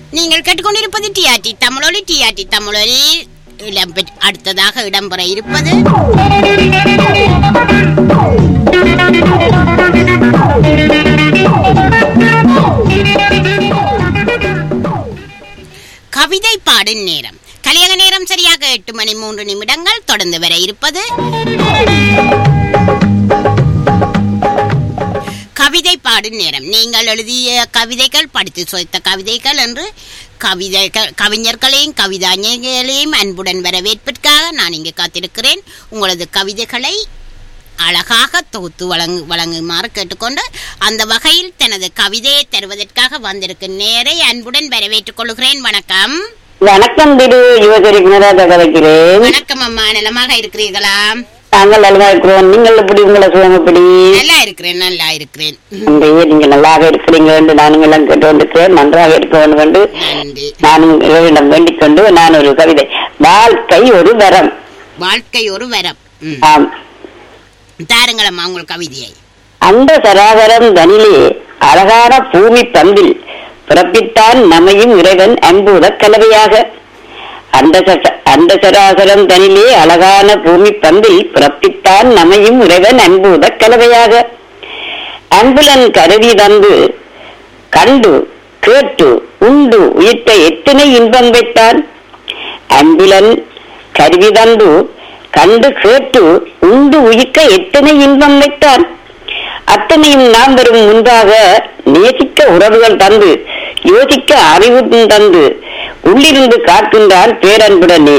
நீங்கள் கேட்டுக்கொண்டிருப்பது டிஆர்டி தமிழொலி டிஆர்டி தமிழொலி இடம்பெற் அடுத்ததாக இடம்பெற இருப்பது கவிதை பாடும் நேரம் கலியக நேரம் சரியாக எட்டு மணி மூன்று நிமிடங்கள் தொடர்ந்து வர இருப்பது கவிதை பாடும் நேரம் நீங்கள் எழுதிய கவிதைகள் படித்து சுவைத்த கவிதைகள் என்று கவிதைகள் கவிஞர்களையும் கவிதாஞர்களையும் அன்புடன் வரவேற்பதற்காக நான் இங்கு காத்திருக்கிறேன் உங்களது கவிதைகளை அழகாக தொகுத்து வழங்கு வழங்குமாறு கேட்டுக்கொண்டு அந்த வகையில் தனது கவிதையை தருவதற்காக வந்திருக்கும் நேரை அன்புடன் வரவேற்றுக் கொள்கிறேன் வணக்கம் வணக்கம் திரு யுவசரி குணராஜா கதைக்கிறேன் வணக்கம் அம்மா நலமாக இருக்கிறீர்களா நாங்கள் நல்லா இருக்கிறோம் நீங்கள் எப்படி உங்களை சுகம் எப்படி நல்லா இருக்கிறேன் நல்லா இருக்கிறேன் அன்றையே நீங்க நல்லாக இருக்கிறீங்க என்று நானும் எல்லாம் கேட்டு வந்திருக்கிறேன் நன்றாக இருக்க வேண்டும் என்று நன்றி நானும் இறைவனிடம் வேண்டிக் கொண்டு நான் ஒரு கவிதை வாழ்க்கை ஒரு வரம் வாழ்க்கை ஒரு வரம் ம். ஆம் தாருங்களம்மா உங்கள் கவிதையை அந்த சராசரம் தனிலே அழகான பூமி பந்தில் பிறப்பித்தான் நமையும் இறைவன் அன்புத கலவையாக அந்த சச- அந்த சராசரம் தனிலே அழகான பூமி பந்தில் பிறப்பித்தான் நமையும் இறைவன் அன்புத கலவையாக அன்புலன் கருவி தந்து கண்டு கேட்டு உண்டு உயிர்த்த எத்தனை இன்பம் வைத்தான் அன்புலன் கருவி தந்து கண்டு கேட்டு உண்டு உயிர்க்க எத்தனை இன்பம் வைத்தான் அத்தனையும் நாம் வரும் முன்பாக நேசிக்க உறவுகள் தந்து யோசிக்க அறிவு தந்து உள்ளிருந்து காக்கின்றான் பேரன்புடனே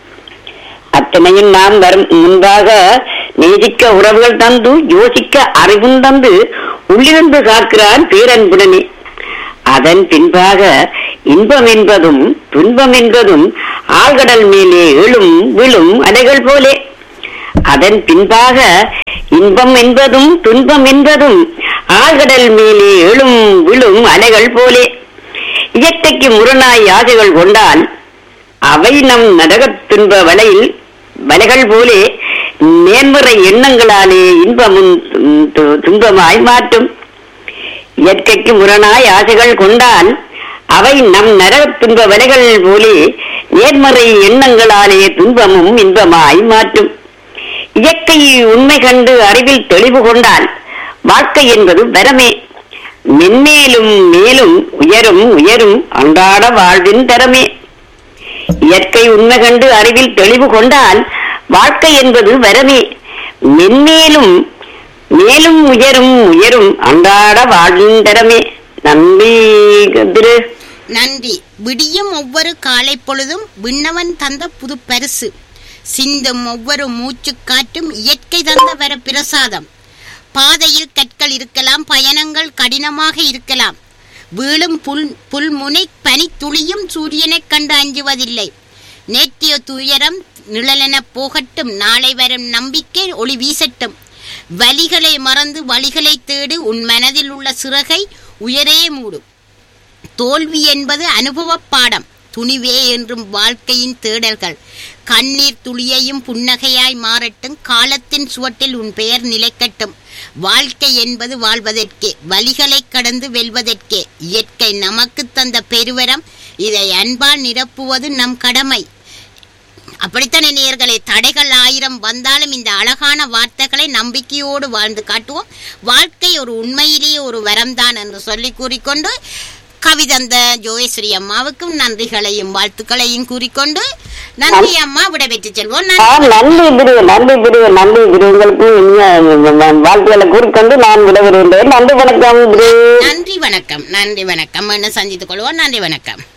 அத்தனையும் நாம் வரும் முன்பாக நேசிக்க உறவுகள் தந்து யோசிக்க அறிவும் தந்து உள்ளிருந்து காக்கிறான் பேரன்புடனே அதன் பின்பாக இன்பம் என்பதும் துன்பம் என்பதும் ஆழ்கடல் மேலே எழும் விழும் அலைகள் போலே அதன் பின்பாக இன்பம் என்பதும் துன்பம் என்பதும் ஆழ்கடல் மேலே எழும் விழும் அலைகள் போலே இயற்கைக்கு முரணாய் ஆசைகள் கொண்டால் அவை நம் நரகத் துன்ப வலையில் வலைகள் போலே நேர்மறை எண்ணங்களாலே இன்பமும் து- து- துன்பமாய் மாற்றும் இயற்கைக்கு முரணாய் ஆசைகள் கொண்டால் அவை நம் நரகத் துன்ப வலைகள் போலே நேர்மறை எண்ணங்களாலே துன்பமும் இன்பமாய் மாற்றும் இயற்கை உண்மை கண்டு அறிவில் தெளிவு கொண்டால் வாழ்க்கை என்பது வரமே மென்மேலும் மேலும் உயரும் உயரும் அன்றாட வாழ்வின் தரமே இயற்கை உண்மை கண்டு அறிவில் தெளிவு கொண்டால் வாழ்க்கை என்பது வரமே மென்மேலும் மேலும் உயரும் உயரும் அன்றாட வாழ்வின் தரமே நன்றி திரு நன்றி விடியும் ஒவ்வொரு காலை பொழுதும் விண்ணவன் தந்த புது பரிசு சிந்தும் ஒவ்வொரு மூச்சுக் காற்றும் இயற்கை தந்த வர பிரசாதம் பாதையில் கற்கள் இருக்கலாம் பயணங்கள் கடினமாக இருக்கலாம் வீழும் புல் புல்முனை பனித்துளியும் சூரியனைக் கண்டு அஞ்சுவதில்லை நேற்றிய துயரம் நிழலென போகட்டும் நாளை வரும் நம்பிக்கை ஒளி வீசட்டும் வலிகளை மறந்து வழிகளை தேடு உன் மனதில் உள்ள சிறகை உயரே மூடும் தோல்வி என்பது அனுபவப் பாடம் துணிவே என்றும் வாழ்க்கையின் தேடல்கள் கண்ணீர் துளியையும் புன்னகையாய் மாறட்டும் காலத்தின் சுவட்டில் உன் பெயர் நிலைக்கட்டும் வாழ்க்கை என்பது வாழ்வதற்கே வழிகளை கடந்து வெல்வதற்கே இயற்கை நமக்கு தந்த பெருவரம் இதை அன்பால் நிரப்புவது நம் கடமை அப்படித்தானே நேயர்களே தடைகள் ஆயிரம் வந்தாலும் இந்த அழகான வார்த்தைகளை நம்பிக்கையோடு வாழ்ந்து காட்டுவோம் வாழ்க்கை ஒரு உண்மையிலேயே ஒரு வரம்தான் என்று சொல்லி கூறிக்கொண்டு கவிதந்த ஜோயஸ்ரீ அம்மாவுக்கும் நன்றிகளையும் வாழ்த்துக்களையும் கூறிக்கொண்டு நன்றி அம்மா விடைபெற்று செல்வோம் ஆ, நன்றி நன்றி திரு நன்றி திரு நன்றி திரு உங்களுக்கு இனிய வாழ்க்கைகளை கூறிக்கொண்டு நான் விட விரும்புகிறேன் நன்றி வணக்கம் திரு நன்றி வணக்கம் நன்றி வணக்கம் மீண்டும் சந்தித்துக் கொள்வோம் நன்றி வணக்கம்